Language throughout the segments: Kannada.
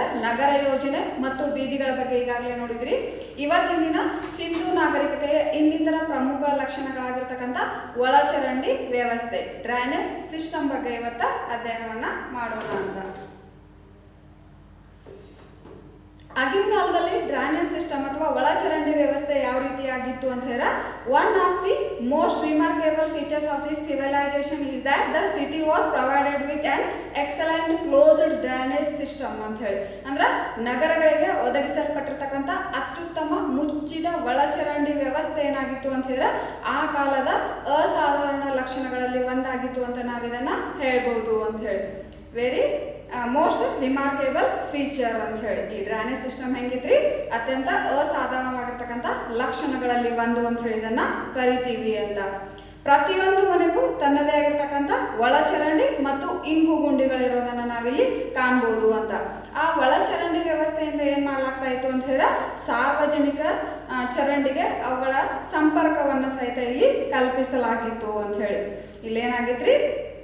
ನಗರ ಯೋಜನೆ ಮತ್ತು ಬೀದಿಗಳ ಬಗ್ಗೆ ಈಗಾಗಲೇ ನೋಡಿದ್ರಿ ಇವತ್ತಿನ ದಿನ ಸಿಂಧು ನಾಗರಿಕತೆಯ ಇನ್ನಿತರ ಪ್ರಮುಖ ಲಕ್ಷಣಗಳಾಗಿರ್ತಕ್ಕಂಥ ಒಳಚರಂಡಿ ವ್ಯವಸ್ಥೆ ಡ್ರೈನೇಜ್ ಸಿಸ್ಟಮ್ ಬಗ್ಗೆ ಇವತ್ತ ಅಧ್ಯಯನವನ್ನ ಮಾಡೋಣ ಅಂತ ಆಗಿನ ಕಾಲದಲ್ಲಿ ಡ್ರೈನೇಜ್ ಸಿಸ್ಟಮ್ ಅಥವಾ ಒಳಚರಂಡಿ ವ್ಯವಸ್ಥೆ ಯಾವ ರೀತಿಯಾಗಿತ್ತು ಅಂತ ಹೇಳಿದ್ರೆ one of the most remarkable features of the civilisation is that the city was provided with an excellent closed drainage system ಅಂತ ಹೇಳಿ ಅಂದ್ರೆ ನಗರಗಳಿಗೆ ಒದಗಿಸಲ್ಪಟ್ಟಿರ್ತಕ್ಕಂಥ ಅತ್ಯುತ್ತಮ ಮುಚ್ಚಿದ ಒಳಚರಂಡಿ ವ್ಯವಸ್ಥೆ ಏನಾಗಿತ್ತು ಅಂತ ಹೇಳಿದ್ರೆ ಆ ಕಾಲದ ಅಸಾಧಾರಣ ಲಕ್ಷಣಗಳಲ್ಲಿ ಒಂದಾಗಿತ್ತು ಅಂತ ನಾವಿದನ್ನ ಹೇಳ್ಬೋದು ಅಂತ ಹೇಳಿ ವೆರಿ ಮೋಸ್ಟ್ ರಿಮಾರ್ಕೇಬಲ್ ಫೀಚರ್ ಅಂತ ಹೇಳಿ ಈ ಡ್ರೈನೇಜ್ ಸಿಸ್ಟಮ್ ಹೆಂಗಿತ್ರಿ ಅತ್ಯಂತ ಅಸಾಧಾರಣವಾಗಿರ್ತಕ್ಕಂಥ ಲಕ್ಷಣಗಳಲ್ಲಿ ಒಂದು ಅಂತ ಹೇಳಿ ಇದನ್ನ ಕರಿತೀವಿ ಅಂತ ಪ್ರತಿಯೊಂದು ಮನೆಗೂ ತನ್ನದೇ ಆಗಿರ್ತಕ್ಕಂಥ ಒಳಚರಂಡಿ ಮತ್ತು ಇಂಗು ಗುಂಡಿಗಳಿರೋದನ್ನ ನಾವಿಲ್ಲಿ ಕಾಣ್ಬೋದು ಅಂತ ಆ ಒಳಚರಂಡಿ ವ್ಯವಸ್ಥೆಯಿಂದ ಏನ್ ಮಾಡ್ಲಾಗ್ತಾ ಇತ್ತು ಅಂತ ಹೇಳಿದ್ರೆ ಸಾರ್ವಜನಿಕ ಆ, ಚರಂಡಿಗೆ ಅವುಗಳ ಸಂಪರ್ಕವನ್ನ ಸಹಿತ ಇಲ್ಲಿ ಕಲ್ಪಿಸಲಾಗಿತ್ತು ಅಂತ ಹೇಳಿ ಇಲ್ಲೇನಾಗಿತ್ರಿ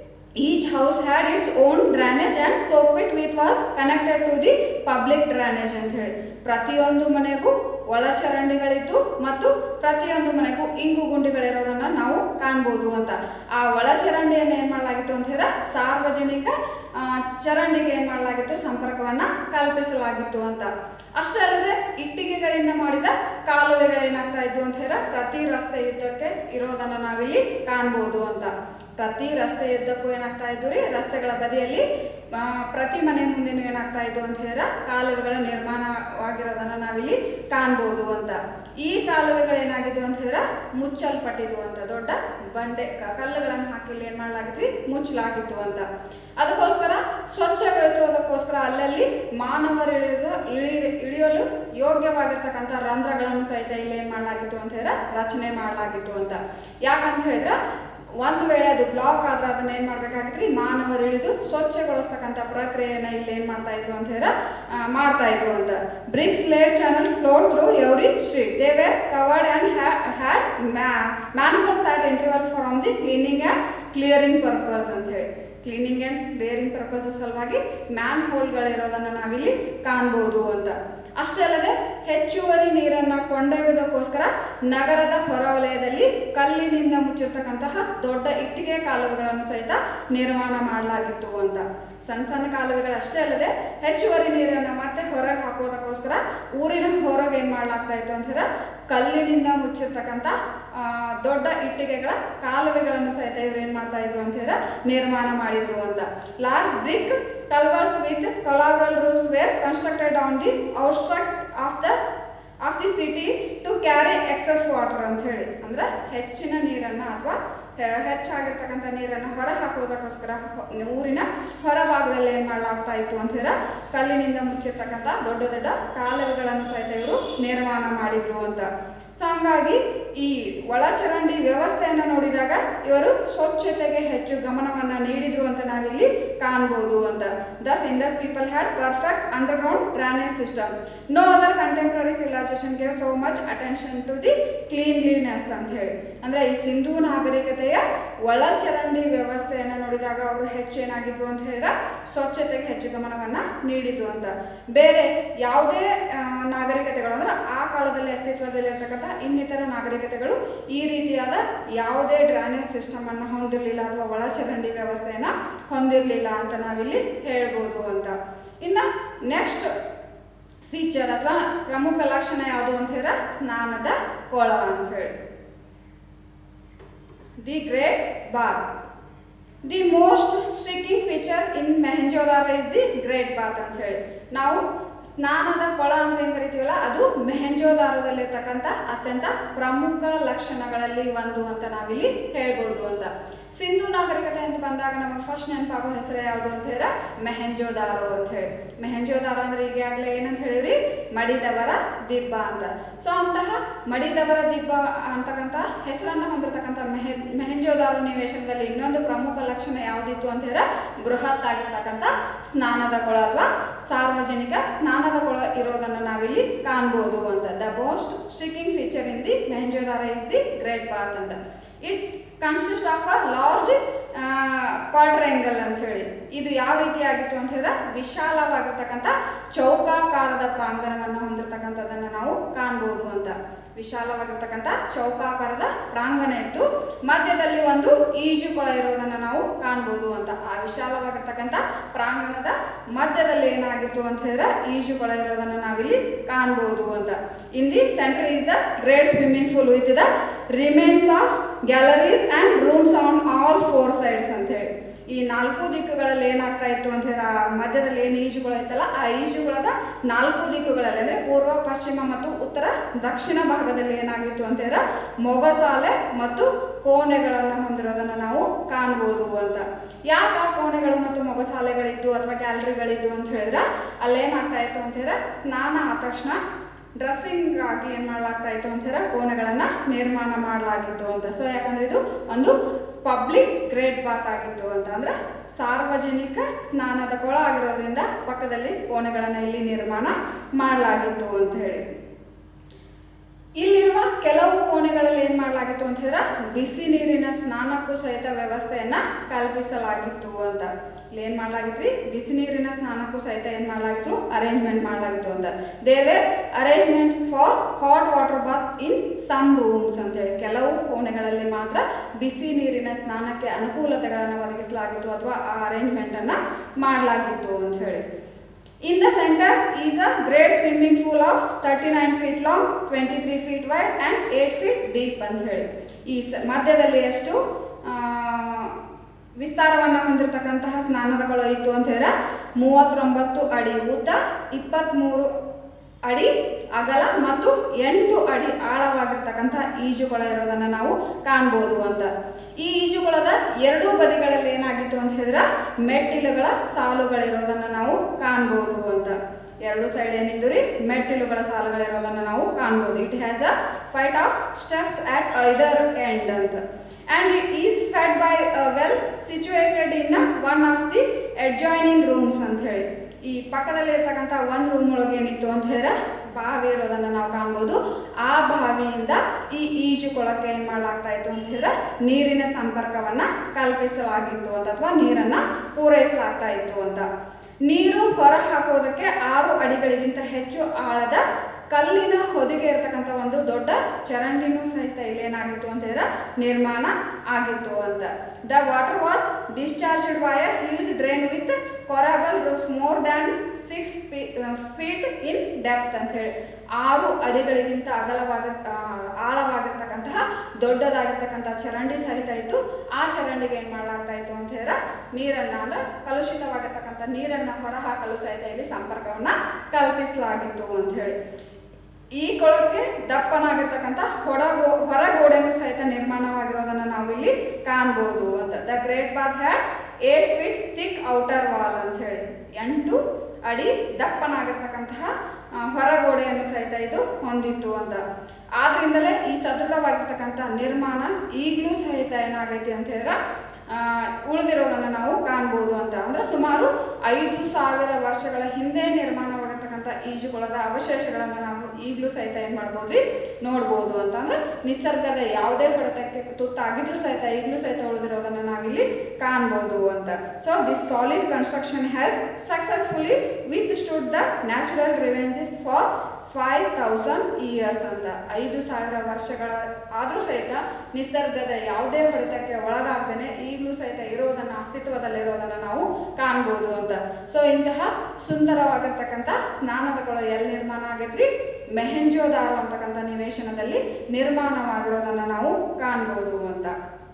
each house had its own drainage and soap it with was connected to the public drainage ಅಂತ ಹೇಳಿ ಪ್ರತಿಯೊಂದು ಮನೆಗೂ ಒಳಚರಂಡಿಗಳಿತ್ತು ಮತ್ತು ಪ್ರತಿಯೊಂದು ಮನೆಗೂ ಇಂಗು ಗುಂಡಿಗಳಿರೋದನ್ನ ನಾವು ಕಾಣ್ಬೋದು ಅಂತ ಆ ಒಳಚರಂಡಿಯನ್ನು ಏನು ಮಾಡಲಾಗಿತ್ತು ಅಂತ ಹೇಳಿದ್ರೆ ಸಾರ್ವಜನಿಕ ಆ, ಚರಂಡಿಗೆ ಏನು ಮಾಡಲಾಗಿತ್ತು ಸಂಪರ್ಕವನ್ನ ಕಲ್ಪಿಸಲಾಗಿತ್ತು ಅಂತ ಅಷ್ಟೇ ಅಲ್ಲದೆ ಇಟ್ಟಿಗೆಗಳಿಂದ ಮಾಡಿದ ಕಾಲುವೆಗಳೇನಾಗ್ತಾ ಇದ್ವು ಅಂತ ಹೇಳಿದ್ರೆ ಪ್ರತಿ ರಸ್ತೆ ಯುದ್ಧಕ್ಕೆ ಇರೋದನ್ನ ನಾವಿಲ್ಲಿ ಕಾಣ್ಬೋದು ಅಂತ ಪ್ರತಿ ರಸ್ತೆ ಉದ್ದಕ್ಕೂ ಏನಾಗ್ತಾ ಇದ್ವು ರೀ ರಸ್ತೆಗಳ ಬದಿಯಲ್ಲಿ ಆ, ಪ್ರತಿ ಮನೆ ಮುಂದೆನೂ ಏನಾಗ್ತಾ ಇದ್ವು ಅಂತ ಹೇಳಿದ್ರೆ ಕಾಲುವೆಗಳ ನಿರ್ಮಾಣವಾಗಿರೋದನ್ನ ನಾವಿಲ್ಲಿ ಕಾಣ್ಬೋದು ಅಂತ ಈ ಕಾಲುವೆಗಳು ಏನಾಗಿದ್ವು ಅಂತ ಹೇಳಿದ್ರೆ ಮುಚ್ಚಲ್ಪಟ್ಟಿದ್ವು ಅಂತ ದೊಡ್ಡ ಬಂಡೆ ಕ- ಕಲ್ಲುಗಳನ್ನು ಹಾಕಿ ಇಲ್ಲಿ ಏನ್ ಮಾಡಲಾಗಿದ್ರಿ ಮುಚ್ಚಲಾಗಿತ್ತು ಅಂತ ಅದಕ್ಕೋಸ್ಕರ ಸ್ವಚ್ಛಗೊಳಿಸುವುದಕ್ಕೋಸ್ಕರ ಅಲ್ಲಲ್ಲಿ ಮಾನವರು ಇಳಿಯೋದು ಇಳಿ ಇಳಿಯಲು ಯೋಗ್ಯವಾಗಿರ್ತಕ್ಕಂಥ ರಂಧ್ರಗಳನ್ನು ಸಹಿತ ಇಲ್ಲಿ ಏನ್ ಮಾಡಲಾಗಿತ್ತು ಅಂತ ಹೇಳಿದ್ರೆ ರಚನೆ ಮಾಡಲಾಗಿತ್ತು ಅಂತ ಯಾಕಂತ ಹೇಳಿದ್ರೆ ಒಂದ್ ವೇಳೆ ಅದು ಬ್ಲಾಕ್ ಆದ್ರೆ ಅದನ್ನ ಏನ್ ಮಾಡ್ಬೇಕಾಗಿತ್ರಿ ಮಾನವರು ಇಳಿದು ಸ್ವಚ್ಛಗೊಳಿಸ್ತಕ್ಕಂಥ ಪ್ರಕ್ರಿಯೆಯನ್ನ ಇಲ್ಲಿ ಏನ್ ಮಾಡ್ತಾ ಇದ್ರು ಅಂತ ಹೇಳಿದ್ರೆ ಆ, ಮಾಡ್ತಾ ಇದ್ರು ಅಂತ bricks laid channels flowed through every street they were covered and had manholes at interval from the cleaning and clearing purpose ಅಂತ ಹೇಳಿ ಕ್ಲೀನಿಂಗ್ ಆ್ಯಂಡ್ ಕ್ಲಿಯರಿಂಗ್ ಪರ್ಪಸ್ ಸಲುವಾಗಿ ಮ್ಯಾನ್ ಹೋಲ್ಗಳಿರೋದನ್ನು ನಾವಿಲ್ಲಿ ಕಾಣ್ಬೋದು ಅಂತ ಅಷ್ಟೇ ಅಲ್ಲದೆ ಹೆಚ್ಚುವರಿ ನೀರನ್ನು ಕೊಂಡೊಯ್ಯುವುದಕ್ಕೋಸ್ಕರ ನಗರದ ಹೊರವಲಯದಲ್ಲಿ ಕಲ್ಲಿನಿಂದ ಮುಚ್ಚಿರ್ತಕ್ಕಂತಹ ದೊಡ್ಡ ಇಟ್ಟಿಗೆ ಕಾಲುವೆಗಳನ್ನು ಸಹಿತ ನಿರ್ಮಾಣ ಮಾಡಲಾಗಿತ್ತು ಅಂತ ಸಣ್ಣ ಸಣ್ಣ ಕಾಲುವೆಗಳು ಅಷ್ಟೇ ಅಲ್ಲದೆ ಹೆಚ್ಚುವರಿ ನೀರನ್ನು ಮತ್ತೆ ಹೊರಗೆ ಹಾಕೋದಕ್ಕೋಸ್ಕರ ಊರಿನ ಹೊರಗೆ ಏನು ಮಾಡಲಾಗ್ತಾ ಇತ್ತು ಅಂತ ಹೇಳಿದ್ರೆ ಕಲ್ಲಿನಿಂದ ಮುಚ್ಚಿರ್ತಕ್ಕಂಥ ಆ, ದೊಡ್ಡ ಇಟ್ಟಿಗೆಗಳ ಕಾಲುವೆಗಳನ್ನು ಸಹಿತ ಇವ್ರು ಏನ್ ಮಾಡ್ತಾ ಇದ್ರು ಅಂತ ಹೇಳಿದ್ರೆ ನಿರ್ಮಾಣ ಮಾಡಿದ್ರು ಅಂತ large brick culverts with corbelled roofs were constructed on the outskirts of the of the city to carry excess water ಅಂತ ಹೇಳಿ ಅಂದ್ರೆ ಹೆಚ್ಚಿನ ನೀರನ್ನ ಅಥವಾ ಹೆಚ್ಚಾಗಿರ್ತಕ್ಕಂಥ ನೀರನ್ನು ಹೊರ ಹಾಕುವುದಕ್ಕೋಸ್ಕರ ಹೊ- ಊರಿನ ಹೊರಭಾಗದಲ್ಲಿ ಏನು ಮಾಡಲಾಗ್ತಾ ಇತ್ತು ಅಂತ ಹೇಳಿದ್ರೆ ಕಲ್ಲಿನಿಂದ ಮುಚ್ಚಿರ್ತಕ್ಕಂಥ ದೊಡ್ಡ ದೊಡ್ಡ ಕಾಲುವೆಗಳನ್ನು ಸಹಿತ ಇವರು ನಿರ್ಮಾಣ ಮಾಡಿದ್ರು ಅಂತ ಸೊ ಹಂಗಾಗಿ ಈ ಒಳಚರಂಡಿ ವ್ಯವಸ್ಥೆಯನ್ನು ನೋಡಿದಾಗ ಇವರು ಸ್ವಚ್ಛತೆಗೆ ಹೆಚ್ಚು ಗಮನವನ್ನ ನೀಡಿದ್ರು ಅಂತ ನಾವಿಲ್ಲಿ ಕಾಣ್ಬೋದು ಅಂತ thus Indus people had perfect underground drainage system no other contemporary civilisation gave so much attention to the cleanliness ಅಂತ ಹೇಳಿ ಅಂದ್ರೆ ಈ ಸಿಂಧೂ ನಾಗರಿಕತೆಯ ಒಳಚರಂಡಿ ವ್ಯವಸ್ಥೆಯನ್ನು ನೋಡಿದಾಗ ಅವರು ಹೆಚ್ಚು ಏನಾಗಿದ್ರು ಅಂತ ಹೇಳಿದ್ರೆ ಸ್ವಚ್ಛತೆಗೆ ಹೆಚ್ಚು ಗಮನವನ್ನ ನೀಡಿದ್ರು ಅಂತ ಬೇರೆ ಯಾವುದೇ ಆ, ನಾಗರಿಕತೆಗಳು ಅಂದ್ರೆ ಆ ಕಾಲದಲ್ಲಿ ಅಸ್ತಿತ್ವದಲ್ಲಿರ್ತಕ್ಕಂಥ ಇನ್ನಿತರ ನಾಗರಿಕತೆಗಳು ಈ ರೀತಿಯಾದ ಯಾವುದೇ ಡ್ರೈನೇಜ್ ಸಿಸ್ಟಮ್ ಅನ್ನು ಹೊಂದಿರಲಿಲ್ಲ ಅಥವಾ ಒಳಚರಂಡಿ ವ್ಯವಸ್ಥೆಯನ್ನ ಹೊಂದಿರಲಿಲ್ಲ ಅಂತ ನಾವಿಲ್ಲಿ ಹೇಳ್ಬೋದು ಅಂತ ಇನ್ನು ನೆಕ್ಸ್ಟ್ ಫೀಚರ್ ಅಥವಾ ಪ್ರಮುಖ ಲಕ್ಷಣ ಯಾವುದು ಅಂತ ಹೇಳಿದ್ರೆ ಸ್ನಾನದ ಕೊಳ ಅಂತ ಹೇಳಿ the great bath the most striking feature in Mohenjodaro is the great bath ಅಂತ ಹೇಳಿ ನಾವು ಸ್ನಾನದ ಕೊಳ ಅಂತ ಏನು ಕರಿತೀವಲ್ಲ ಅದು ಮೆಹಂಜೋದಾರದಲ್ಲಿರ್ತಕ್ಕಂಥ ಅತ್ಯಂತ ಪ್ರಮುಖ ಲಕ್ಷಣಗಳಲ್ಲಿ ಒಂದು ಅಂತ ನಾವಿಲ್ಲಿ ಹೇಳ್ಬೋದು ಅಂತ ಸಿಂಧು ನಾಗರಿಕತೆ ಅಂತ ಬಂದಾಗ ನಮಗೆ ಫಸ್ಟ್ ನೆನಪಾಗೋ ಹೆಸರು ಯಾವುದು ಅಂತ ಹೇಳಿದ್ರೆ ಮೆಹಂಜೋದಾರೋ ಅಂತ ಹೇಳಿ ಮೆಹಂಜೋದಾರ ಅಂದ್ರೆ ಈಗಾಗಲೇ ಏನಂತ ಹೇಳಿವ್ರಿ ಮಡಿದವರ ದಿಬ್ಬ ಅಂತ ಸೊ ಅಂತಹ ಮಡಿದವರ ದಿಬ್ಬ ಅಂತಕ್ಕಂಥ ಹೆಸರನ್ನ ಹೊಂದಿರತಕ್ಕಂಥ ಮೆಹೆ ಮೆಹಂಜೋದಾರ ನಿವೇಶನದಲ್ಲಿ ಇನ್ನೊಂದು ಪ್ರಮುಖ ಲಕ್ಷಣ ಯಾವುದಿತ್ತು ಅಂತ ಹೇಳಿದ್ರೆ ಬೃಹತ್ ಆಗಿರ್ತಕ್ಕಂಥ ಸ್ನಾನದ ಕೊಳ ಅಥವಾ ಸಾರ್ವಜನಿಕ ಸ್ನಾನದ ಕೊಳ ಇರೋದನ್ನು ನಾವಿಲ್ಲಿ ಕಾಣ್ಬೋದು ಅಂತ the most striking feature in the Mohenjodaro is the great bath ಅಂತ it consist of a large quadrangle ಅಂತ ಹೇಳಿ ಇದು ಯಾವ ರೀತಿ ಆಗಿತ್ತು ಅಂತ ಹೇಳಿದ್ರೆ ವಿಶಾಲವಾಗಿರ್ತಕ್ಕಂಥ ಚೌಕಾಕಾರದ ಪ್ರಾಂಗಣವನ್ನು ಹೊಂದಿರತಕ್ಕಂಥದ್ದನ್ನು ನಾವು ಕಾಣ್ಬೋದು ಅಂತ ವಿಶಾಲವಾಗಿರ್ತಕ್ಕಂಥ ಚೌಕಾಕಾರದ ಪ್ರಾಂಗಣ ಇತ್ತು ಮಧ್ಯದಲ್ಲಿ ಒಂದು ಈಜುಕೊಳ ಇರೋದನ್ನು ನಾವು ಕಾಣ್ಬೋದು ಅಂತ ಆ ವಿಶಾಲವಾಗಿರ್ತಕ್ಕಂಥ ಪ್ರಾಂಗಣದ ಮಧ್ಯದಲ್ಲಿ ಏನಾಗಿತ್ತು ಅಂತ ಹೇಳಿದ್ರೆ ಈಜುಕೊಳ ಇರೋದನ್ನು ನಾವಿಲ್ಲಿ ಕಾಣ್ಬೋದು ಅಂತ in the centre is the great swimming pool with the remains of galleries and rooms on all four sides ಅಂತ ಹೇಳಿ ಈ ನಾಲ್ಕು ದಿಕ್ಕುಗಳಲ್ಲಿ ಏನಾಗ್ತಾ ಇತ್ತು ಅಂತ ಹೇಳಿದ್ರೆ ಆ ಮಧ್ಯದಲ್ಲಿ ಏನು ಈಜುಗಳು ಐತಲ್ಲ ಆ ಈಜುಗಳದ ನಾಲ್ಕು ದಿಕ್ಕುಗಳಲ್ಲಿ ಅಂದರೆ ಪೂರ್ವ ಪಶ್ಚಿಮ ಮತ್ತು ಉತ್ತರ ದಕ್ಷಿಣ ಭಾಗದಲ್ಲಿ ಏನಾಗಿತ್ತು ಅಂತ ಹೇಳಿದ್ರೆ ಮೊಗಸಾಲೆ ಮತ್ತು ಕೋಣೆಗಳನ್ನು ಹೊಂದಿರೋದನ್ನು ನಾವು ಕಾಣ್ಬೋದು ಅಂತ ಯಾಕೆ ಆ ಕೋಣೆಗಳು ಮತ್ತು ಮೊಗಸಾಲೆಗಳಿದ್ದು ಅಥವಾ ಗ್ಯಾಲರಿಗಳಿದ್ದು ಅಂತ ಹೇಳಿದ್ರೆ ಅಲ್ಲೇನಾಗ್ತಾ ಇತ್ತು ಅಂತ ಹೇಳಿದ್ರೆ ಸ್ನಾನ ಆದ ತಕ್ಷಣ ಡ್ರೆಸ್ಸಿಂಗ್ ಆಗಿ ಏನು ಮಾಡಲಾಗ್ತಾ ಇತ್ತು ಅಂತ ಹೇಳಿದ್ರೆ ಕೋಣೆಗಳನ್ನು ನಿರ್ಮಾಣ ಮಾಡಲಾಗಿತ್ತು ಅಂತ ಸೊ ಯಾಕಂದ್ರೆ ಇದು ಒಂದು ಪಬ್ಲಿಕ್ ಗ್ರೇಟ್ ಬಾತ್ ಆಗಿತ್ತು ಅಂತ ಅಂದ್ರೆ ಸಾರ್ವಜನಿಕ ಸ್ನಾನದ ಕೊಳ ಆಗಿರೋದ್ರಿಂದ ಪಕ್ಕದಲ್ಲಿ ಕೋಣೆಗಳನ್ನು ಇಲ್ಲಿ ನಿರ್ಮಾಣ ಮಾಡಲಾಗಿತ್ತು ಅಂತ ಹೇಳಿ ಇಲ್ಲಿರುವ ಕೆಲವು ಕೋಣೆಗಳಲ್ಲಿ ಏನು ಮಾಡಲಾಗಿತ್ತು ಅಂತ ಹೇಳಿದ್ರೆ ಬಿಸಿ ನೀರಿನ ಸ್ನಾನಕ್ಕೂ ಸಹಿತ ವ್ಯವಸ್ಥೆಯನ್ನ ಕಲ್ಪಿಸಲಾಗಿತ್ತು ಅಂತ ಇಲ್ಲಿ ಏನು ಮಾಡಲಾಗಿತ್ರಿ ಬಿಸಿ ನೀರಿನ ಸ್ನಾನಕ್ಕೂ ಸಹಿತ ಏನು ಮಾಡಲಾಗಿತ್ತು ಅರೇಂಜ್ಮೆಂಟ್ ಮಾಡಲಾಗಿತ್ತು ಅಂತ there arrangements for hot water bath in some rooms ಅಂತ ಹೇಳಿ ಕೆಲವು ಕೋಣೆಗಳಲ್ಲಿ ಮಾತ್ರ ಬಿಸಿ ನೀರಿನ ಸ್ನಾನಕ್ಕೆ ಅನುಕೂಲತೆಗಳನ್ನು ಒದಗಿಸಲಾಗಿತ್ತು ಅಥವಾ ಆ ಅರೇಂಜ್ಮೆಂಟ್ ಅನ್ನ ಮಾಡಲಾಗಿತ್ತು ಅಂತ ಹೇಳಿ In the center is a great swimming pool of 39 feet long, 23 feet wide and 8 feet deep ಅಂತ ಹೇಳಿ ಈ ಸ ಮಧ್ಯದಲ್ಲಿ ಎಷ್ಟು ಆ, ವಿಸ್ತಾರವನ್ನು ಹೊಂದಿರತಕ್ಕಂತಹ ಸ್ನಾನದ ಕೊಳ ಇತ್ತು ಅಂತ ಹೇಳಿದ್ರೆ ಮೂವತ್ತೊಂಬತ್ತು ಅಡಿ ಉದ್ದ ಇಪ್ಪತ್ತ್ಮೂರು ಅಡಿ ಅಗಲ ಮತ್ತು ಎಂಟು ಅಡಿ ಆಳವಾಗಿರ್ತಕ್ಕಂಥ ಈಜುಕೊಳ ಇರೋದನ್ನು ನಾವು ಕಾಣ್ಬೋದು ಅಂತ ಈ ಈಜುಕೊಳದ ಎರಡೂ ಬದಿಗಳಲ್ಲಿ ಏನಾಗಿತ್ತು ಅಂತ ಹೇಳಿದ್ರೆ ಮೆಟ್ಟಿಲುಗಳ ಸಾಲುಗಳಿರೋದನ್ನು ನಾವು ಕಾಣ್ಬೋದು ಅಂತ ಎರಡು ಸೈಡ್ ಏನಿದ್ದು ರೀ ಮೆಟ್ಟಿಲುಗಳ ಸಾಲುಗಳಿರೋದನ್ನು ನಾವು ಕಾಣ್ಬೋದು it has a flight of steps at either end ಅಂತ and it is fed by well situated in one of the adjoining rooms ಅಂತ ಹೇಳಿ ಈ ಪಕ್ಕದಲ್ಲಿ ಇರ್ತಕ್ಕಂಥ ಒಂದು ರೂಮ್ ಒಳಗೆ ಏನಿತ್ತು ಅಂತ ಹೇಳಿದ್ರೆ ಬಾವಿ ಇರೋದನ್ನು ನಾವು ಕಾಣ್ಬೋದು ಆ ಬಾವಿಯಿಂದ ಈ ಈಜುಕೊಳಕ್ಕೆ ಏನು ಮಾಡಲಾಗ್ತಾ ಇತ್ತು ಅಂತ ಹೇಳಿದ್ರೆ ನೀರಿನ ಸಂಪರ್ಕವನ್ನ ಕಲ್ಪಿಸಲಾಗಿತ್ತು ಅಂತ ಅಥವಾ ನೀರನ್ನ ಪೂರೈಸಲಾಗ್ತಾ ಇತ್ತು ಅಂತ ನೀರು ಹೊರ ಹಾಕೋದಕ್ಕೆ ಆರು ಅಡಿಗಳಿಗಿಂತ ಹೆಚ್ಚು ಆಳದ ಕಲ್ಲಿನ ಹೊದಿಕೆ ಇರತಕ್ಕಂಥ ಒಂದು ದೊಡ್ಡ ಚರಂಡಿನೂ ಸಹಿತ ಇಲ್ಲೇನಾಗಿತ್ತು ಅಂತ ಹೇಳಿದ್ರೆ ನಿರ್ಮಾಣ ಆಗಿತ್ತು ಅಂತ the water was discharged by a huge drain with corbelled roof more than six feet in depth ಅಂತ ಹೇಳಿ ಆರು ಅಡಿಗಳಿಗಿಂತ ಅಗಲವಾಗಿ ಆ, ಆಳವಾಗಿರ್ತಕ್ಕಂತಹ ದೊಡ್ಡದಾಗಿರ್ತಕ್ಕಂಥ ಚರಂಡಿ ಸಹಿತ ಇತ್ತು ಆ ಚರಂಡಿಗೆ ಏನು ಮಾಡಲಾಗ್ತಾ ಇತ್ತು ಅಂತ ಹೇಳಿದ್ರೆ ನೀರನ್ನ ಅಂದ್ರೆ ಕಲುಷಿತವಾಗಿರ್ತಕ್ಕಂಥ ನೀರನ್ನ ಹೊರಹಾಕಲು ಸಹಿತ ಇಲ್ಲಿ ಸಂಪರ್ಕವನ್ನ ಕಲ್ಪಿಸಲಾಗಿತ್ತು ಅಂತ ಹೇಳಿ ಈ ಕೊಳಕ್ಕೆ ದಪ್ಪನಾಗಿರ್ತಕ್ಕಂಥ ಹೊಡಗೋ ಹೊರಗೋಡೆನೂ ಸಹಿತ ನಿರ್ಮಾಣವಾಗಿರೋದನ್ನ ನಾವು ಇಲ್ಲಿ ಕಾಣ್ಬೋದು ಅಂತ the great bath had eight feet thick outer wall ಅಂತ ಹೇಳಿ ಎಂಟು ಅಡಿ ದಪ್ಪನಾಗಿರ್ತಕ್ಕಂತಹ ಆ, ಹೊರಗೋಡೆಯನ್ನು ಸಹಿತ ಇದು ಹೊಂದಿತ್ತು ಅಂತ ಆದ್ರಿಂದಲೇ ಈ ಸದೃಢವಾಗಿರ್ತಕ್ಕಂಥ ನಿರ್ಮಾಣ ಈಗಲೂ ಸಹಿತ ಏನಾಗೈತಿ ಅಂತ ಹೇಳಿದ್ರೆ ಆ, ಉಳಿದಿರೋದನ್ನು ನಾವು ಕಾಣ್ಬೋದು ಅಂತ ಅಂದ್ರೆ ಸುಮಾರು ಐದು ಸಾವಿರ ವರ್ಷಗಳ ಹಿಂದೆ ನಿರ್ಮಾಣವಾಗಿರ್ತಕ್ಕಂಥ ಈಜುಕೊಳದ ಅವಶೇಷಗಳನ್ನು ನಾವು ಈಗಲೂ ಸಹಿತ ಏನು ಮಾಡ್ಬೋದ್ರಿ ನೋಡ್ಬೋದು ಅಂತ ಅಂದ್ರೆ ನಿಸರ್ಗದ ಯಾವುದೇ ಹೊಡೆತಕ್ಕೆ ತುತ್ತಾಗಿದ್ರೂ ಸಹಿತ ಈಗಲೂ ಸಹಿತ ಉಳಿದಿರೋದನ್ನು ನಾವಿಲ್ಲಿ ಕಾಣ್ಬೋದು ಅಂತ so this solid construction has successfully withstood the natural revenges for five thousand years ಅಂತ ಐದು ಸಾವಿರ ವರ್ಷಗಳ ಆದರೂ ಸಹಿತ ನಿಸರ್ಗದ ಯಾವುದೇ ಹೊಡೆತಕ್ಕೆ ಒಳಗಾಗ್ದೇನೆ ಈಗಲೂ ಸಹಿತ ಇರೋದನ್ನ ಅಸ್ತಿತ್ವದಲ್ಲಿರೋದನ್ನ ನಾವು ಕಾಣ್ಬೋದು ಅಂತ ಸೊ ಇಂತಹ ಸುಂದರವಾಗಿರ್ತಕ್ಕಂಥ ಸ್ನಾನದ ಕೊಳ ಎಲ್ಲಿ ನಿರ್ಮಾಣ ಆಗೈತ್ರಿ ಮೆಹೆಂಜೋದಾರೋ ಅಂತಕ್ಕಂಥ ನಿವೇಶನದಲ್ಲಿ ನಿರ್ಮಾಣವಾಗಿರೋದನ್ನ ನಾವು ಕಾಣ್ಬೋದು ಅಂತ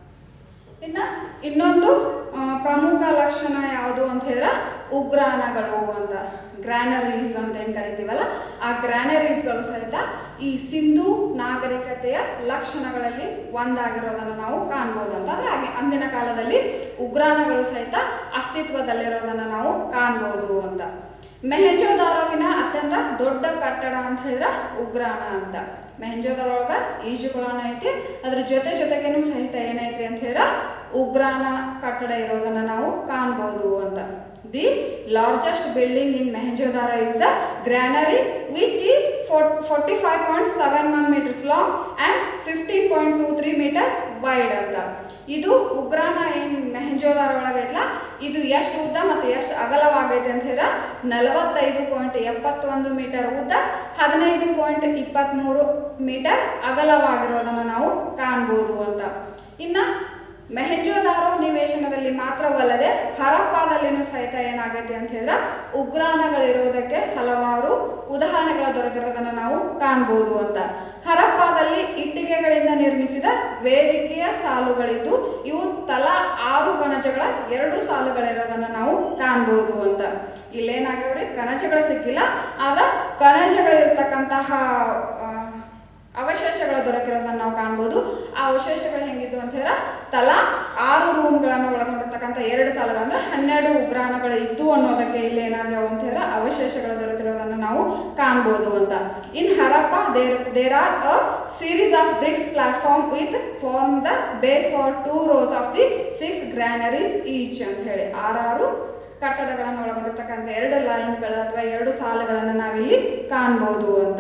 ಇನ್ನ ಇನ್ನೊಂದು ಆ, ಪ್ರಮುಖ ಲಕ್ಷಣ ಯಾವುದು ಅಂತ ಹೇಳಿದ್ರೆ ಉಗ್ರಾಣಗಳು ಅಂತ ಗ್ರ್ಯಾನರೀಸ್ ಅಂತ ಏನು ಕರಿತೀವಲ್ಲ ಆ ಗ್ರ್ಯಾನರೀಸ್ಗಳು ಸಹಿತ ಈ ಸಿಂಧು ನಾಗರಿಕತೆಯ ಲಕ್ಷಣಗಳಲ್ಲಿ ಒಂದಾಗಿರೋದನ್ನು ನಾವು ಕಾಣ್ಬೋದು ಅಂತ ಅಂದ್ರೆ ಹಾಗೆ ಅಂದಿನ ಕಾಲದಲ್ಲಿ ಉಗ್ರಾಣಗಳು ಸಹಿತ ಅಸ್ತಿತ್ವದಲ್ಲಿರೋದನ್ನು ನಾವು ಕಾಣ್ಬೋದು ಅಂತ ಮೆಹೆಂಜೋದಾರೋವಿನ ಅತ್ಯಂತ ದೊಡ್ಡ ಕಟ್ಟಡ ಅಂತ ಹೇಳಿದ್ರೆ ಉಗ್ರಾಣ ಅಂತ ಮೆಹೆಂಜೋದಾರ ಒಳಗ ಈಜುಕೊಳನ ಐತಿ ಅದ್ರ ಜೊತೆ ಜೊತೆಗೇನು ಸಹಿತ ಏನೈತಿ ಅಂತ ಹೇಳಿದ್ರೆ ಉಗ್ರಾಣ ಕಟ್ಟಡ ಇರೋದನ್ನ ನಾವು ಕಾಣ್ಬೋದು ಅಂತ the largest building in Mohenjodaro is a granary which is forty five point seven one metres long and fifteen point two three metres wide ಅಂತ ಇದು ಉಗ್ರಾಣ ಏನು ಮೆಹಂಜೋದಾರ ಒಳಗೈತಲ್ಲ ಇದು ಎಷ್ಟು ಉದ್ದ ಮತ್ತು ಎಷ್ಟು ಅಗಲವಾಗೈತೆ ಅಂತ ಹೇಳಿದ್ರೆ ನಲವತ್ತೈದು ಪಾಯಿಂಟ್ ಎಪ್ಪತ್ತೊಂದು ಮೀಟರ್ ಉದ್ದ ಹದಿನೈದು ಪಾಯಿಂಟ್ ಇಪ್ಪತ್ತ್ಮೂರು ಮೀಟರ್ ಅಗಲವಾಗಿರೋದನ್ನು ನಾವು ಕಾಣ್ಬೋದು ಅಂತ ಇನ್ನು ಮೆಹಂಜೋದಾರೋ ನಿವೇಶನದಲ್ಲಿ ಮಾತ್ರವಲ್ಲದೆ ಹರಪ್ಪಾದಲ್ಲಿನೂ ಸಹಿತ ಏನಾಗೈತೆ ಅಂತ ಹೇಳಿದ್ರೆ ಉಗ್ರಾಣಗಳಿರೋದಕ್ಕೆ ಹಲವಾರು ಉದಾಹರಣೆಗಳ ದೊರೆತಿರೋದನ್ನು ನಾವು ಕಾಣ್ಬೋದು ಅಂತ ಹರಪ್ಪಾದಲ್ಲಿ ಇಟ್ಟಿಗೆಗಳಿಂದ ನಿರ್ಮಿಸಿದ ವೇದಿಕೆಯ ಸಾಲುಗಳಿದ್ದು ಇವು ತಲಾ ಆರು ಕಣಜಗಳ ಎರಡು ಸಾಲುಗಳಿರೋದನ್ನು ನಾವು ಕಾಣ್ಬೋದು ಅಂತ ಇಲ್ಲೇನಾಗ್ಯವ್ರಿ ಕಣಜಗಳು ಸಿಕ್ಕಿಲ್ಲ ಆದ ಕಣಜಗಳಿರ್ತಕ್ಕಂತಹ ಆ, ಅವಶೇಷಗಳು ದೊರಕಿರೋದನ್ನ ನಾವು ಕಾಣ್ಬೋದು ಆ ಅವಶೇಷಗಳು ಹೆಂಗಿದ್ವು ಅಂತ ಹೇಳಿದ್ರೆ ತಲಾ ಆರು ರೂಮ್ಗಳನ್ನು ಒಳಗೊಂಡಿರ್ತಕ್ಕಂಥ ಎರಡು ಸಾಲುಗಳು ಅಂದ್ರೆ ಹನ್ನೆರಡು ಉಗ್ರಾಣಗಳು ಇದ್ದು ಅನ್ನೋದಕ್ಕೆ ಇಲ್ಲಿ ಏನಾಗ್ಯಾವ ಅಂತ ಹೇಳಿದ್ರೆ ಅವಶೇಷಗಳು ದೊರೆತಿರೋದನ್ನು ನಾವು ಕಾಣ್ಬೋದು ಅಂತ in Harappa there there are a series of bricks platform with form the base for two rows of the six granaries each ಅಂತ ಹೇಳಿ ಆರಾರು ಕಟ್ಟಡಗಳನ್ನು ಒಳಗೊಂಡಿರ್ತಕ್ಕಂಥ ಎರಡು ಲೈನ್ಗಳು ಅಥವಾ ಎರಡು ಸಾಲುಗಳನ್ನು ನಾವಿಲ್ಲಿ ಕಾಣ್ಬೋದು ಅಂತ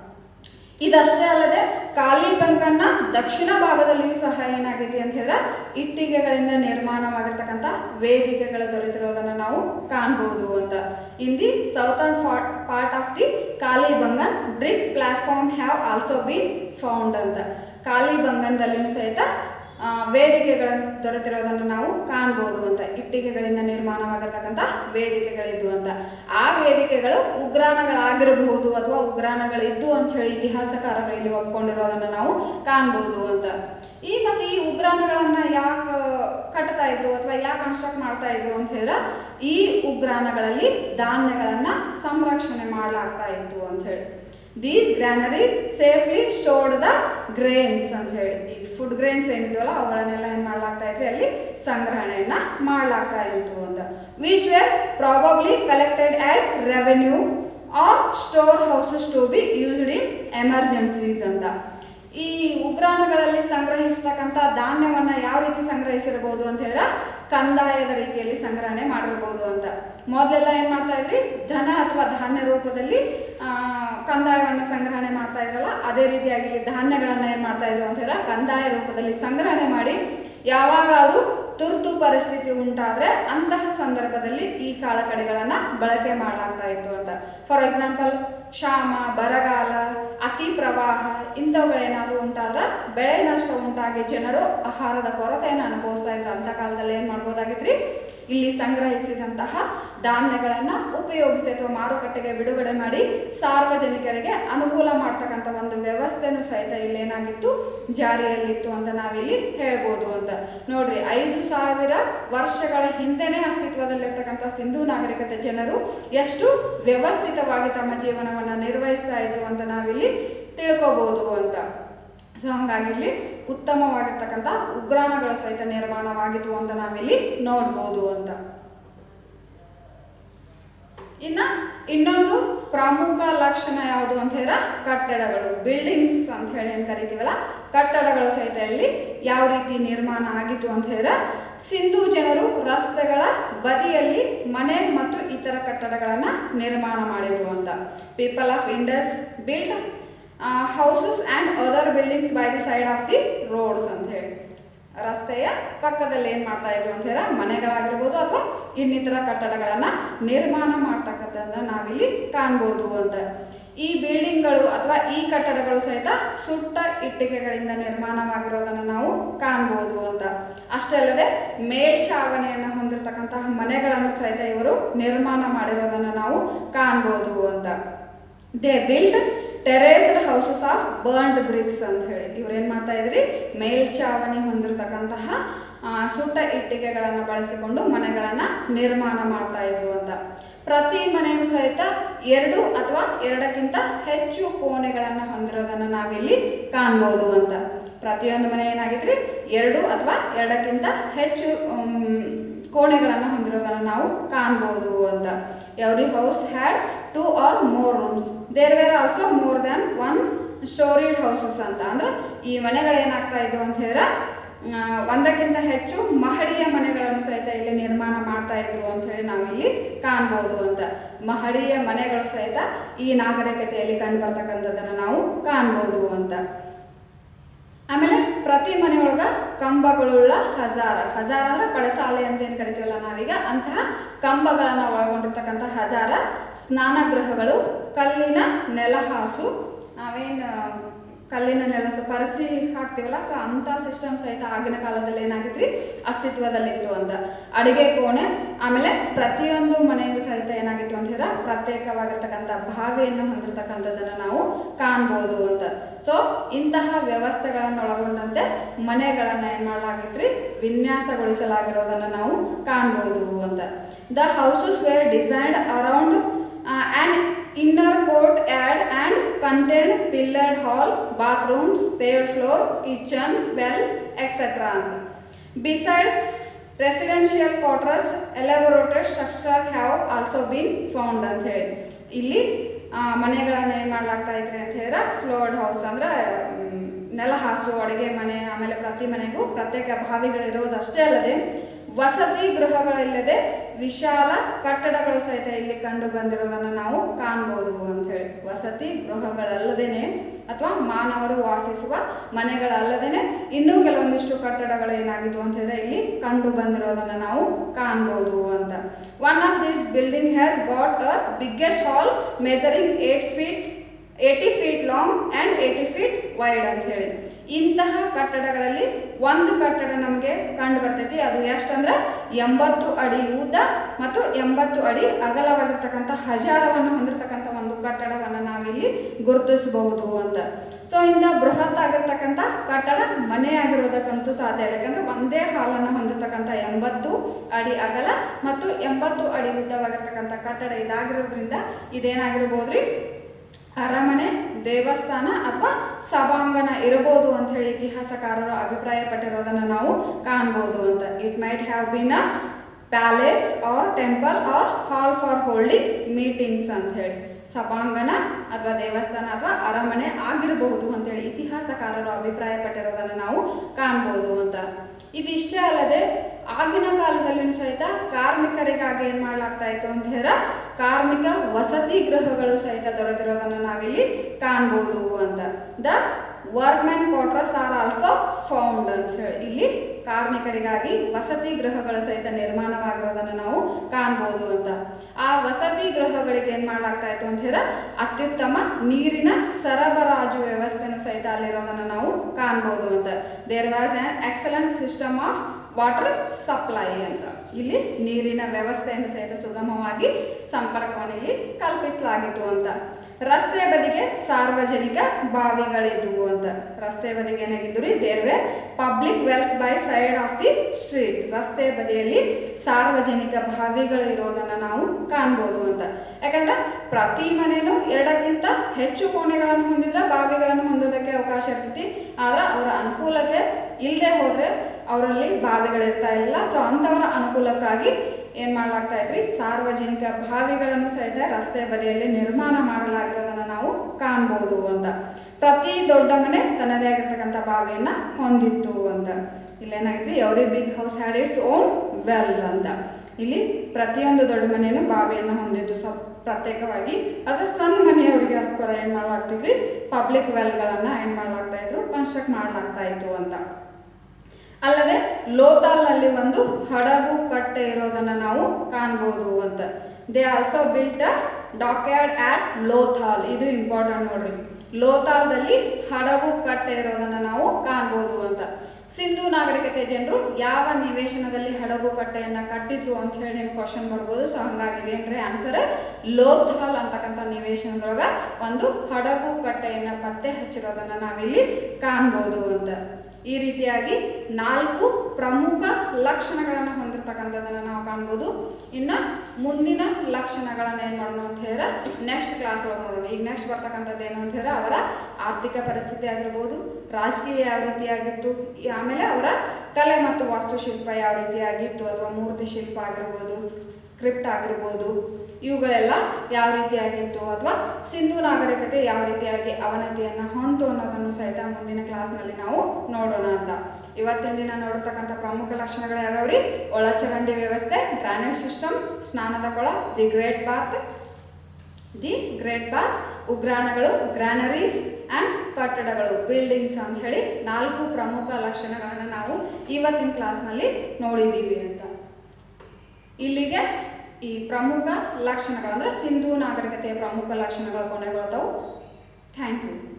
ಇದಷ್ಟೇ ಅಲ್ಲದೆ ಕಾಲಿ ಬಂಕನ್ನ ದಕ್ಷಿಣ ಭಾಗದಲ್ಲಿಯೂ ಸಹ ಏನಾಗಿದೆ ಅಂತ ಹೇಳಿದ್ರೆ ಇಟ್ಟಿಗೆಗಳಿಂದ ನಿರ್ಮಾಣವಾಗಿರ್ತಕ್ಕಂಥ ವೇದಿಕೆಗಳು ದೊರೆತಿರೋದನ್ನು ನಾವು ಕಾಣ್ಬೋದು ಅಂತ in the southern part of the Kalibangan brick platform have also been found ಅಂತ ಕಾಲಿಬಂಗನದಲ್ಲಿಯೂ ಸಹಿತ ಆ, ವೇದಿಕೆಗಳ ದೊರೆತಿರೋದನ್ನು ನಾವು ಕಾಣ್ಬೋದು ಅಂತ ಇಟ್ಟಿಗೆಗಳಿಂದ ನಿರ್ಮಾಣವಾಗಿರ್ತಕ್ಕಂಥ ವೇದಿಕೆಗಳಿದ್ದು ಅಂತ ಆ ವೇದಿಕೆಗಳು ಉಗ್ರಾಣಗಳಾಗಿರಬಹುದು ಅಥವಾ ಉಗ್ರಾಣಗಳಿದ್ದು ಅಂತ ಹೇಳಿ ಇತಿಹಾಸಕಾರರು ಇಲ್ಲಿ ಒಪ್ಕೊಂಡಿರೋದನ್ನು ನಾವು ಕಾಣ್ಬೋದು ಅಂತ ಈ ಮತ್ತೆ ಈ ಉಗ್ರಾಣಗಳನ್ನ ಯಾಕೆ ಕಟ್ತಾ ಇದ್ರು ಅಥವಾ ಯಾಕೆ ಕನ್ಸ್ಟ್ರಕ್ಟ್ ಮಾಡ್ತಾ ಇದ್ರು ಅಂತ ಹೇಳಿದ್ರೆ ಈ ಉಗ್ರಾಣಗಳಲ್ಲಿ ಧಾನ್ಯಗಳನ್ನ ಸಂರಕ್ಷಣೆ ಮಾಡಲಾಗ್ತಾ ಇತ್ತು ಅಂತ ಹೇಳಿ these granaries safely stored the grains ಅಂತ ಹೇಳಿ ಈ ಫುಡ್ ಗ್ರೇನ್ಸ್ ಏನಿದೆಯಲ್ಲ ಅವುಗಳನ್ನೆಲ್ಲ ಏನು ಮಾಡಲಾಗ್ತಾ ಇತ್ತು ಅಲ್ಲಿ ಸಂಗ್ರಹಣೆಯನ್ನ ಮಾಡಲಾಗ್ತಾ ಇತ್ತು ಅಂತ which were probably collected as revenue or store houses to be used in emergencies ಅಂತ ಈ ಉಗ್ರಾಣಗಳಲ್ಲಿ ಸಂಗ್ರಹಿಸತಕ್ಕಂಥ ಧಾನ್ಯವನ್ನ ಯಾವ ರೀತಿ ಸಂಗ್ರಹಿಸಿರಬಹುದು ಅಂತ ಹೇಳಿದ್ರೆ ಕಂದಾಯದ ರೀತಿಯಲ್ಲಿ ಸಂಗ್ರಹಣೆ ಮಾಡಿರ್ಬೋದು ಅಂತ ಮೊದಲೆಲ್ಲ ಏನ್ ಮಾಡ್ತಾ ಇದ್ರಿ ಧನ ಅಥವಾ ಧಾನ್ಯ ರೂಪದಲ್ಲಿ ಆ, ಕಂದಾಯವನ್ನ ಸಂಗ್ರಹಣೆ ಮಾಡ್ತಾ ಇದ್ರಲ್ಲ ಅದೇ ರೀತಿಯಾಗಿ ಇಲ್ಲಿ ಧಾನ್ಯಗಳನ್ನ ಏನ್ ಮಾಡ್ತಾ ಇದ್ರು ಅಂತ ಹೇಳಿದ್ರೆ ಕಂದಾಯ ರೂಪದಲ್ಲಿ ಸಂಗ್ರಹಣೆ ಮಾಡಿ ಯಾವಾಗಾದ್ರೂ ತುರ್ತು ಪರಿಸ್ಥಿತಿ ಉಂಟಾದ್ರೆ ಅಂತಹ ಸಂದರ್ಭದಲ್ಲಿ ಈ ಕಾಳಕಡಿಗಳನ್ನ ಬಳಕೆ ಮಾಡಲಾಗ್ತಾ ಇತ್ತು ಅಂತ ಫಾರ್ ಎಕ್ಸಾಂಪಲ್ ಕ್ಷಾಮ ಬರಗಾಲ ಅತಿ ಪ್ರವಾಹ ಇಂಥವುಗಳೇನಾದರೂ ಉಂಟಾದ್ರೆ ಬೆಳೆ ನಷ್ಟ ಉಂಟಾಗಿ ಜನರು ಆಹಾರದ ಕೊರತೆಯನ್ನು ಅನುಭವಿಸ್ತಾ ಇದ್ರು ಅಂತ ಕಾಲದಲ್ಲಿ ಏನು ಮಾಡ್ಬೋದಾಗಿತ್ರಿ ಇಲ್ಲಿ ಸಂಗ್ರಹಿಸಿದಂತಹ ಧಾನ್ಯಗಳನ್ನು ಉಪಯೋಗಿಸಿ ಅಥವಾ ಮಾರುಕಟ್ಟೆಗೆ ಬಿಡುಗಡೆ ಮಾಡಿ ಸಾರ್ವಜನಿಕರಿಗೆ ಅನುಕೂಲ ಮಾಡ್ತಕ್ಕಂಥ ಒಂದು ವ್ಯವಸ್ಥೆನೂ ಸಹಿತ ಇಲ್ಲಿ ಏನಾಗಿತ್ತು ಜಾರಿಯಲ್ಲಿತ್ತು ಅಂತ ನಾವಿಲ್ಲಿ ಹೇಳ್ಬೋದು ಅಂತ ನೋಡ್ರಿ ಐದು ಸಾವಿರ ವರ್ಷಗಳ ಹಿಂದೆನೇ ಅಸ್ತಿತ್ವದಲ್ಲಿರ್ತಕ್ಕಂಥ ಸಿಂಧೂ ನಾಗರಿಕತೆ ಜನರು ಎಷ್ಟು ವ್ಯವಸ್ಥಿತವಾಗಿ ತಮ್ಮ ಜೀವನವನ್ನು ನಿರ್ವಹಿಸ್ತಾ ಇದ್ರು ಅಂತ ನಾವಿಲ್ಲಿ ತಿಳ್ಕೊಬೋದು ಅಂತ ಸೊ ಹಂಗಾಗಿ ಇಲ್ಲಿ ಉತ್ತಮವಾಗಿರ್ತಕ್ಕಂಥ ಉಗ್ರಾಣಗಳು ಸಹಿತ ನಿರ್ಮಾಣವಾಗಿತ್ತು ಅಂತ ನಾವಿಲ್ಲಿ ನೋಡ್ಬೋದು ಅಂತ ಇನ್ನ ಇನ್ನೊಂದು ಪ್ರಮುಖ ಲಕ್ಷಣ ಯಾವುದು ಅಂತ ಹೇಳಿದ್ರೆ ಕಟ್ಟಡಗಳು ಬಿಲ್ಡಿಂಗ್ಸ್ ಅಂತ ಹೇಳಿ ಏನು ಕರಿತೀವಲ್ಲ ಕಟ್ಟಡಗಳು ಸಹಿತ ಇಲ್ಲಿ ಯಾವ ರೀತಿ ನಿರ್ಮಾಣ ಆಗಿತ್ತು ಅಂತ ಹೇಳಿದ್ರೆ ಸಿಂಧೂ ಜನರು ರಸ್ತೆಗಳ ಬದಿಯಲ್ಲಿ ಮನೆ ಮತ್ತು ಇತರ ಕಟ್ಟಡಗಳನ್ನ ನಿರ್ಮಾಣ ಮಾಡಿದ್ರು ಅಂತ people of Indus build houses and other buildings by the side of the roads ಅಂತ ಹೇಳಿ ರಸ್ತೆಯ ಪಕ್ಕದಲ್ಲಿ ಏನು ಮಾಡ್ತಾ ಇದ್ರು ಅಂತ ಹೇಳಿದ್ರೆ ಮನೆಗಳಾಗಿರ್ಬೋದು ಅಥವಾ ಇನ್ನಿತರ ಕಟ್ಟಡಗಳನ್ನ ನಿರ್ಮಾಣ ಮಾಡ್ತಕ್ಕಂಥದ್ದನ್ನ ನಾವಿಲ್ಲಿ ಕಾಣ್ಬೋದು ಅಂತ ಈ ಬಿಲ್ಡಿಂಗ್ಗಳು ಅಥವಾ ಈ ಕಟ್ಟಡಗಳು ಸಹಿತ ಸುಟ್ಟ ಇಟ್ಟಿಗೆಗಳಿಂದ ನಿರ್ಮಾಣವಾಗಿರೋದನ್ನು ನಾವು ಕಾಣ್ಬೋದು ಅಂತ ಅಷ್ಟೇ ಅಲ್ಲದೆ ಮೇಲ್ಛಾವಣಿಯನ್ನು ಹೊಂದಿರತಕ್ಕಂತಹ ಮನೆಗಳನ್ನು ಸಹಿತ ಇವರು ನಿರ್ಮಾಣ ಮಾಡಿರೋದನ್ನು ನಾವು ಕಾಣ್ಬೋದು ಅಂತ they build terraced houses of burnt bricks ಅಂತ ಹೇಳಿ ಇವ್ರು ಏನು ಮಾಡ್ತಾ ಇದ್ರಿ ಮೇಲ್ಛಾವಣಿ ಹೊಂದಿರತಕ್ಕಂತಹ ಆ, ಸುಟ್ಟ ಇಟ್ಟಿಗೆಗಳನ್ನು ಬಳಸಿಕೊಂಡು ಮನೆಗಳನ್ನು ನಿರ್ಮಾಣ ಮಾಡ್ತಾ ಇದ್ರು ಅಂತ ಪ್ರತಿ ಮನೆಯೂ ಸಹಿತ ಎರಡು ಅಥವಾ ಎರಡಕ್ಕಿಂತ ಹೆಚ್ಚು ಕೋಣೆಗಳನ್ನು ಹೊಂದಿರೋದನ್ನು ನಾವಿಲ್ಲಿ ಕಾಣ್ಬೋದು ಅಂತ ಪ್ರತಿಯೊಂದು ಮನೆ ಏನಾಗಿದ್ರಿ ಎರಡು ಅಥವಾ ಎರಡಕ್ಕಿಂತ ಹೆಚ್ಚು ಉಮ್, ಕೋಣೆಗಳನ್ನು ಹೊಂದಿರೋದನ್ನು ನಾವು ಕಾಣ್ಬೋದು ಅಂತ every house had two or more rooms there were also more than one storied houses ಅಂತ ಅಂದ್ರೆ ಈ ಮನೆಗಳು ಏನಾಗ್ತಾ ಇದ್ವು ಅಂತ ಹೇಳಿದ್ರೆ ಆ, ಒಂದಕ್ಕಿಂತ ಹೆಚ್ಚು ಮಹಡಿಯ ಮನೆಗಳನ್ನು ಸಹಿತ ಇಲ್ಲಿ ನಿರ್ಮಾಣ ಮಾಡ್ತಾ ಇದ್ರು ಅಂತ ಹೇಳಿ ನಾವಿಲ್ಲಿ ಕಾಣ್ಬೋದು ಅಂತ ಮಹಡಿಯ ಮನೆಗಳು ಸಹಿತ ಈ ನಾಗರಿಕತೆಯಲ್ಲಿ ಕಂಡು ಬರ್ತಕ್ಕಂಥದ್ದನ್ನು ನಾವು ಕಾಣ್ಬೋದು ಅಂತ ಆಮೇಲೆ ಪ್ರತಿ ಮನೆಯೊಳಗ ಕಂಬಗಳುಳ್ಳ ಹಜಾರ ಹಜಾರ ಅಂದ್ರೆ ಪಡಸಾಲೆ ಅಂತ ಏನು ಕರಿತೀವಲ್ಲ ನಾವೀಗ ಅಂತಹ ಕಂಬಗಳನ್ನು ಒಳಗೊಂಡಿರ್ತಕ್ಕಂಥ ಹಜಾರ ಸ್ನಾನಗೃಹಗಳು ಕಲ್ಲಿನ ನೆಲಹಾಸು ನಾವೇನು ಕಲ್ಲಿನ ನೆಲ ಸ- ಪರಸಿ ಹಾಕ್ತೀವಲ್ಲ ಸೊ ಅಂಥ ಸಿಸ್ಟಮ್ ಸಹಿತ ಆಗಿನ ಕಾಲದಲ್ಲಿ ಏನಾಗಿತ್ರಿ ಅಸ್ತಿತ್ವದಲ್ಲಿತ್ತು ಅಂತ ಅಡಿಗೆ ಕೋಣೆ ಆಮೇಲೆ ಪ್ರತಿಯೊಂದು ಮನೆಯೂ ಸಹಿತ ಏನಾಗಿತ್ತು ಅಂತ ಹೇಳಿದ್ರೆ ಪ್ರತ್ಯೇಕವಾಗಿರ್ತಕ್ಕಂಥ ಬಾವಿಯನ್ನು ಹೊಂದಿರತಕ್ಕಂಥದ್ದನ್ನು ನಾವು ಕಾಣ್ಬೋದು ಅಂತ ಸೊ ಇಂತಹ ವ್ಯವಸ್ಥೆಗಳನ್ನು ಒಳಗೊಂಡಂತೆ ಮನೆಗಳನ್ನು ಏನು ಮಾಡಲಾಗಿತ್ರಿ ವಿನ್ಯಾಸಗೊಳಿಸಲಾಗಿರೋದನ್ನು ನಾವು ಕಾಣ್ಬೋದು ಅಂತ the houses were designed around and inner courtyard and contained pillared hall bathrooms paved floors kitchen well etcetera ಅಂತ besides residential quarters elaborated structure have also been found ಅಂತ ಹೇಳಿ ಇಲ್ಲಿ ಆ, ಮನೆಗಳನ್ನ ಏನು ಮಾಡ್ಲಾಗ್ತಾ ಇದ್ರಿ ಅಂತ ಹೇಳಿದ್ರೆ ಫ್ಲೋರ್ಡ್ ಹೌಸ್ ಅಂದ್ರೆ ಮ್, ನೆಲಹಾಸು ಅಡುಗೆ ಮನೆ ಆಮೇಲೆ ಪ್ರತಿ ಮನೆಗೂ ಪ್ರತ್ಯೇಕ ಬಾವಿಗಳಿರೋದಷ್ಟೇ ಅಲ್ಲದೆ ವಸತಿ ಗೃಹಗಳಿಲ್ಲದೆ ವಿಶಾಲ ಕಟ್ಟಡಗಳು ಸಹಿತ ಇಲ್ಲಿ ಕಂಡು ಬಂದಿರೋದನ್ನು ನಾವು ಕಾಣ್ಬೋದು ಅಂತ ಹೇಳಿ ವಸತಿ ಗೃಹಗಳಲ್ಲದೇನೆ ಅಥವಾ ಮಾನವರು ವಾಸಿಸುವ ಮನೆಗಳಲ್ಲದೇನೆ ಇನ್ನೂ ಕೆಲವೊಂದಿಷ್ಟು ಕಟ್ಟಡಗಳು ಏನಾಗಿದ್ವು ಅಂತ ಹೇಳಿದ್ರೆ ಇಲ್ಲಿ ಕಂಡು ಬಂದಿರೋದನ್ನು ನಾವು ಕಾಣ್ಬೋದು ಅಂತ one of this building has got a biggest hall measuring eight feet eighty feet long and eighty feet wide ಅಂತ ಹೇಳಿ ಇಂತಹ ಕಟ್ಟಡಗಳಲ್ಲಿ ಒಂದು ಕಟ್ಟಡ ನಮಗೆ ಕಂಡು ಬರ್ತೈತಿ ಅದು ಎಷ್ಟಂದ್ರೆ ಎಂಬತ್ತು ಅಡಿ ಉದ್ದ ಮತ್ತು ಎಂಬತ್ತು ಅಡಿ ಅಗಲವಾಗಿರ್ತಕ್ಕಂಥ ಹಜಾರವನ್ನು ಹೊಂದಿರತಕ್ಕಂಥ ಒಂದು ಕಟ್ಟಡವನ್ನು ನಾವಿಲ್ಲಿ ಗುರುತಿಸಬಹುದು ಅಂತ ಸೊ ಇಂಥ ಬೃಹತ್ ಆಗಿರ್ತಕ್ಕಂಥ ಕಟ್ಟಡ ಮನೆ ಆಗಿರೋದಕ್ಕಂತೂ ಸಾಧ್ಯ ಇಲ್ಲ ಯಾಕಂದ್ರೆ ಒಂದೇ ಹಾಲನ್ನು ಹೊಂದಿರತಕ್ಕಂಥ ಎಂಬತ್ತು ಅಡಿ ಅಗಲ ಮತ್ತು ಎಂಬತ್ತು ಅಡಿ ಉದ್ದವಾಗಿರ್ತಕ್ಕಂಥ ಕಟ್ಟಡ ಇದಾಗಿರೋದ್ರಿಂದ ಇದೇನಾಗಿರ್ಬೋದ್ರಿ ಅರಮನೆ ದೇವಸ್ಥಾನ ಅಥವಾ ಸಭಾಂಗಣ ಇರಬಹುದು ಅಂತ ಹೇಳಿ ಇತಿಹಾಸಕಾರರು ಅಭಿಪ್ರಾಯಪಟ್ಟಿರೋದನ್ನು ನಾವು ಕಾಣ್ಬೋದು ಅಂತ it might have been a palace or temple or hall for holding meetings ಅಂತ ಹೇಳಿ ಸಭಾಂಗಣ ಅಥವಾ ದೇವಸ್ಥಾನ ಅಥವಾ ಅರಮನೆ ಆಗಿರಬಹುದು ಅಂತೇಳಿ ಇತಿಹಾಸಕಾರರು ಅಭಿಪ್ರಾಯಪಟ್ಟಿರೋದನ್ನು ನಾವು ಕಾಣ್ಬೋದು ಅಂತ ಇದಿಷ್ಟೇ ಅಲ್ಲದೆ ಆಗಿನ ಕಾಲದಲ್ಲಿಯೂ ಸಹಿತ ಕಾರ್ಮಿಕರಿಗಾಗಿ ಏನು ಮಾಡಲಾಗ್ತಾ ಇತ್ತು ಅಂತ ಹೇಳಿದ್ರೆ ಕಾರ್ಮಿಕ ವಸತಿ ಗೃಹಗಳು ಸಹಿತ ದೊರೆತಿರೋದನ್ನು ನಾವಿಲ್ಲಿ ಕಾಣ್ಬೋದು ಅಂತ the workmen quarters are also found ಅಂತ ಹೇಳಿ ಇಲ್ಲಿ ಕಾರ್ಮಿಕರಿಗಾಗಿ ವಸತಿ ಗೃಹಗಳು ಸಹಿತ ನಿರ್ಮಾಣವಾಗಿರೋದನ್ನು ನಾವು ಕಾಣ್ಬೋದು ಅಂತ ಆ ವಸತಿ ಗೃಹಗಳಿಗೆ ಏನು ಮಾಡಲಾಗ್ತಾ ಇತ್ತು ಅಂತ ಹೇಳಿದ್ರೆ ಅತ್ಯುತ್ತಮ ನೀರಿನ ಸರಬರಾಜು ವ್ಯವಸ್ಥೆನೂ ಸಹಿತ ಅಲ್ಲಿರೋದನ್ನು ನಾವು ಕಾಣ್ಬೋದು ಅಂತ there was an excellent system of water supply ಅಂತ ಇಲ್ಲಿ ನೀರಿನ ವ್ಯವಸ್ಥೆಯನ್ನು ಸಹಿತ ಸುಗಮವಾಗಿ ಸಂಪರ್ಕವನ್ನು ಇಲ್ಲಿ ಕಲ್ಪಿಸಲಾಗಿತ್ತು ಅಂತ ರಸ್ತೆ ಬದಿಗೆ ಸಾರ್ವಜನಿಕ ಬಾವಿಗಳಿದ್ವು ಅಂತ ರಸ್ತೆ ಬದಿಗೆ ಏನಾಗಿದ್ದು ರೀ there were public wells by side of the street ರಸ್ತೆ ಬದಿಯಲ್ಲಿ ಸಾರ್ವಜನಿಕ ಬಾವಿಗಳು ಇರೋದನ್ನು ನಾವು ಕಾಣ್ಬೋದು ಅಂತ ಯಾಕಂದ್ರೆ ಪ್ರತಿ ಮನೆಯೂ ಎರಡಕ್ಕಿಂತ ಹೆಚ್ಚು ಕೋಣೆಗಳನ್ನು ಹೊಂದಿದ್ರೆ ಬಾವಿಗಳನ್ನು ಹೊಂದೋದಕ್ಕೆ ಅವಕಾಶ ಇರ್ತೈತಿ ಆದ್ರೆ ಅವರ ಅನುಕೂಲತೆ ಇಲ್ಲದೆ ಹೋದ್ರೆ ಅವರಲ್ಲಿ ಬಾವಿಗಳಿರ್ತಾ ಇಲ್ಲ ಸೊ ಅಂಥವರ ಅನುಕೂಲಕ್ಕಾಗಿ ಏನು ಮಾಡಲಾಗ್ತಾ ಇದ್ರಿ ಸಾರ್ವಜನಿಕ ಬಾವಿಗಳನ್ನು ಸಹಿತ ರಸ್ತೆ ಬದಿಯಲ್ಲಿ ನಿರ್ಮಾಣ ಮಾಡಲಾಗಿರೋದನ್ನು ನಾವು ಕಾಣ್ಬೋದು ಅಂತ ಪ್ರತಿ ದೊಡ್ಡ ಮನೆ ತನ್ನದೇ ಆಗಿರ್ತಕ್ಕಂಥ ಬಾವಿಯನ್ನ ಹೊಂದಿತ್ತು ಅಂತ ಇಲ್ಲೇನಾಗಿತ್ತು every big house had its own well ಅಂತ ಇಲ್ಲಿ ಪ್ರತಿಯೊಂದು ದೊಡ್ಡ ಮನೆಯನ್ನು ಬಾವಿಯನ್ನು ಹೊಂದಿತ್ತು ಸೊ ಪ್ರತ್ಯೇಕವಾಗಿ ಅದು ಸಣ್ಣ ಮನೆಯವರಿಗೋಸ್ಕರ ಏನು ಮಾಡಲಾಗ್ತಿದ್ರಿ ಪಬ್ಲಿಕ್ ವೆಲ್ಗಳನ್ನು ಏನು ಮಾಡಲಾಗ್ತಾ ಇದ್ರು ಕನ್ಸ್ಟ್ರಕ್ಟ್ ಮಾಡಲಾಗ್ತಾ ಇತ್ತು ಅಂತ ಅಲ್ಲದೆ ಲೋತಾಲ್ನಲ್ಲಿ ಒಂದು ಹಡಗು ಕಟ್ಟೆ ಇರೋದನ್ನು ನಾವು ಕಾಣ್ಬೋದು ಅಂತ they also built a dockyard at Lothal ಇದು ಇಂಪಾರ್ಟೆಂಟ್ ನೋಡ್ರಿ ಲೋತಾಲ್ದಲ್ಲಿ ಹಡಗು ಕಟ್ಟೆ ಇರೋದನ್ನು ನಾವು ಕಾಣ್ಬೋದು ಅಂತ ಸಿಂಧು ನಾಗರಿಕತೆ ಜನರು ಯಾವ ನಿವೇಶನದಲ್ಲಿ ಹಡಗು ಕಟ್ಟೆಯನ್ನ ಕಟ್ಟಿದ್ರು ಅಂತ ಹೇಳಿ ನಿಮ್ಗೆ ಕ್ವಶನ್ ಬರ್ಬೋದು ಸೊ ಹಂಗಾಗಿ ಏನ್ರಿ ಆನ್ಸರ್ ಲೋಥಾಲ್ ಅಂತಕ್ಕಂಥ ನಿವೇಶನದೊಳಗ ಒಂದು ಹಡಗು ಕಟ್ಟೆಯನ್ನ ಪತ್ತೆ ಹಚ್ಚಿರೋದನ್ನ ನಾವಿಲ್ಲಿ ಕಾಣ್ಬೋದು ಅಂತ ಈ ರೀತಿಯಾಗಿ ನಾಲ್ಕು ಪ್ರಮುಖ ಲಕ್ಷಣಗಳನ್ನು ಹೊಂದಿರತಕ್ಕಂಥದ್ದನ್ನು ನಾವು ಕಾಣ್ಬೋದು ಇನ್ನು ಮುಂದಿನ ಲಕ್ಷಣಗಳನ್ನು ಏನು ಮಾಡೋಣ ಅಂತ ಹೇಳಿದ್ರೆ ನೆಕ್ಸ್ಟ್ ಕ್ಲಾಸ್ ಒಳಗೆ ನೋಡೋಣ ಈಗ ನೆಕ್ಸ್ಟ್ ಬರ್ತಕ್ಕಂಥದ್ದು ಏನು ಅಂತ ಹೇಳಿದ್ರೆ ಅವರ ಆರ್ಥಿಕ ಪರಿಸ್ಥಿತಿ ಆಗಿರ್ಬೋದು ರಾಜಕೀಯ ಯಾವ ರೀತಿಯಾಗಿತ್ತು ಈ ಆಮೇಲೆ ಅವರ ಕಲೆ ಮತ್ತು ವಾಸ್ತುಶಿಲ್ಪ ಯಾವ ರೀತಿಯಾಗಿತ್ತು ಅಥವಾ ಮೂರ್ತಿ ಶಿಲ್ಪ ಆಗಿರ್ಬೋದು ಸ್ಕ್ರಿಪ್ಟ್ ಆಗಿರ್ಬೋದು ಇವುಗಳೆಲ್ಲ ಯಾವ ರೀತಿಯಾಗಿತ್ತು ಅಥವಾ ಸಿಂಧು ನಾಗರಿಕತೆ ಯಾವ ರೀತಿಯಾಗಿ ಅವನತಿಯನ್ನು ಹೊಂತು ಅನ್ನೋದನ್ನು ಸಹಿತ ಮುಂದಿನ ಕ್ಲಾಸ್ನಲ್ಲಿ ನಾವು ನೋಡೋಣ ಅಂತ ಇವತ್ತಿನ ದಿನ ನೋಡಿರ್ತಕ್ಕಂಥ ಪ್ರಮುಖ ಲಕ್ಷಣಗಳು ಯಾವ್ಯಾವ್ರಿ ಒಳಚರಂಡಿ ವ್ಯವಸ್ಥೆ ಡ್ರೈನೇಜ್ ಸಿಸ್ಟಮ್ ಸ್ನಾನದ ಕೊಳ the great bath the great bath ಉಗ್ರಾಣಗಳು ಗ್ರಾನರೀಸ್ ಆ್ಯಂಡ್ ಕಟ್ಟಡಗಳು ಬಿಲ್ಡಿಂಗ್ಸ್ ಅಂತ ಹೇಳಿ ನಾಲ್ಕು ಪ್ರಮುಖ ಲಕ್ಷಣಗಳನ್ನು ನಾವು ಇವತ್ತಿನ ಕ್ಲಾಸ್ನಲ್ಲಿ ನೋಡಿದ್ದೀವಿ ಅಂತ ಇಲ್ಲಿಗೆ ಈ ಪ್ರಮುಖ ಲಕ್ಷಣಗಳು ಅಂದರೆ ಸಿಂಧೂ ನಾಗರಿಕತೆಯ ಪ್ರಮುಖ ಲಕ್ಷಣಗಳು ಕೊನೆಗೊಳ್ತಾವು ಥ್ಯಾಂಕ್ ಯು